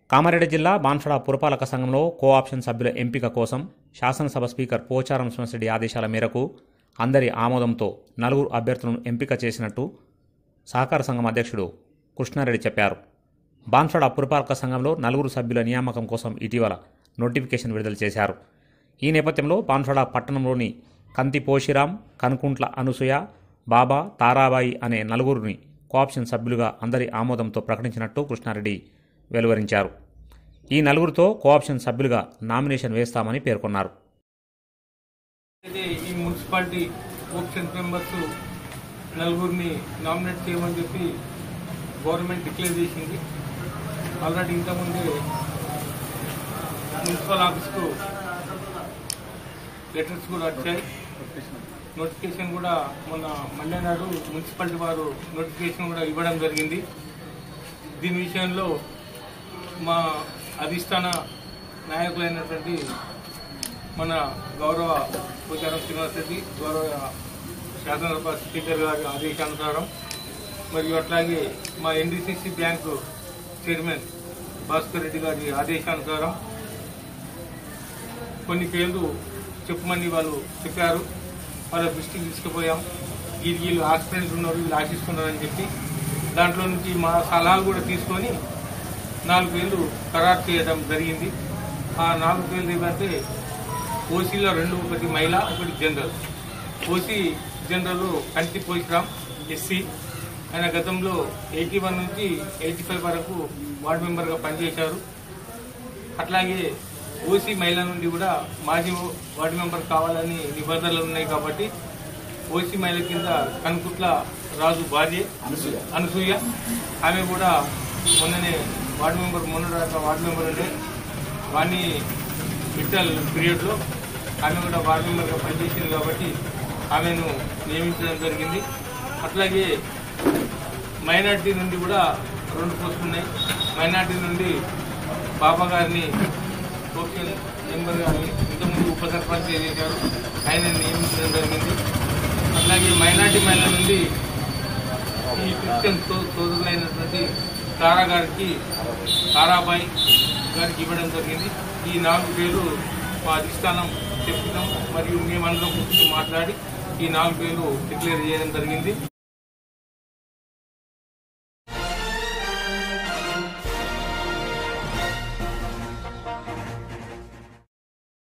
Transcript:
కామారెడ్డి జిల్లా బాన్సడ పురపాలక సంఘంలో కోఆప్షన్ సభ్యుల ఎంపిక కోసం శాసనసభ స్పీకర్ పోచారం శ్రీనివాసరెడ్డి ఆదేశాల మేరకు అందరి ఆమోదంతో నలుగురు అభ్యర్థులను ఎంపిక చేసినట్టు సహకార సంఘం అధ్యక్షుడు కృష్ణారెడ్డి చెప్పారు బాన్సడ పురపాలక సంఘంలో నలుగురు సభ్యుల నియామకం కోసం ఇటీవల నోటిఫికేషన్ విడుదల చేశారు ఈ నేపథ్యంలో బాన్సడ పట్టణంలోని కంతి పోషిరాం కనుకుంట్ల అనసూయ బాబా తారాబాయి అనే నలుగురిని కోఆప్షన్ సభ్యులుగా అందరి ఆమోదంతో ప్రకటించినట్టు కృష్ణారెడ్డి వెలువరించారు ఈ నలుగురితో కోఆప్షన్ సభ్యులుగా నామినేషన్ వేస్తామని పేర్కొన్నారు అయితే ఈ మున్సిపాలిటీ ఆప్షన్ మెంబర్స్ నలుగురిని నామినేట్ చేయమని చెప్పి గవర్నమెంట్ డిక్లేర్ చేసింది ఆల్రెడీ ఇంతకుముందే మున్సిపల్ ఆఫీస్కు లెటర్స్ కూడా వచ్చాయి నోటిఫికేషన్ కూడా మొన్న మండే నాడు మున్సిపాలిటీ వారు నోటిఫికేషన్ కూడా ఇవ్వడం జరిగింది దీని విషయంలో మా అధిష్టాన నాయకులైనటువంటి మన గౌరవ పూజారం శ్రీనివాస్ రెడ్డి గౌరవ శాసనసభ స్పీకర్ గారి ఆదేశానుసారం మరియు అట్లాగే మా NDCC bank chairman Bhaskar Reddy గారి ఆదేశానుసారం కొన్ని పేర్లు చెప్పమని వాళ్ళు చెప్పారు వాళ్ళ దృష్టికి తీసుకుపోయాం వీళ్ళు వీళ్ళు ఆక్సిడెంట్స్ ఉన్నారు వీళ్ళు ఆశిస్తున్నారని చెప్పి దాంట్లో నుంచి మా సలహాలు కూడా తీసుకొని నాలుగు పేర్లు ఖరారు చేయడం జరిగింది ఆ నాలుగు పేర్లు ఏమంటే ఓసీలో రెండు ఒకటి మహిళ ఒకటి జనరల్ ఓసీ జనరల్ కంటి పోషిరామ్ ఎస్సీ ఆయన గతంలో ఎయిటీ వన్ నుంచి ఎయిటీ ఫైవ్ వరకు వార్డు మెంబర్గా పనిచేశారు అట్లాగే ఓసీ మహిళ నుండి కూడా మాజీ వార్డు మెంబర్ కావాలని నిబంధనలు ఉన్నాయి కాబట్టి ఓసీ మహిళ కింద కనుకుట్ల రాజు భార్య అనసూయ ఆమె కూడా మొన్ననే వార్డు మెంబర్ మొన్న దాకా వార్డు మెంబర్ ఉండే వాణి విట్టల్ పీరియడ్లో ఆమె కూడా వార్డు మెంబర్గా పనిచేసింది కాబట్టి ఆమెను నియమించడం జరిగింది అట్లాగే మైనార్టీ నుండి కూడా రెండు పోస్టులు ఉన్నాయి మైనార్టీ నుండి బాబా గారిని సోషల్ మెంబర్ గారిని ఇంతకుముందు ఉప సర్పంచ్ చేశారు ఆయన నియమించడం జరిగింది అట్లాగే మైనార్టీ మహిళ నుండి ఈ క్రిస్టియన్ సో- సోదరులైనటువంటి తారా గారికి తారాబాయి గారికి ఇవ్వడం జరిగింది ఈ నాలుగు పేర్లు మా అధిష్టానం చెప్తున్నాం మరియు మేమందరం కూర్చొని మాట్లాడి ఈ నాలుగు పేర్లు డిక్లేర్ చేయడం జరిగింది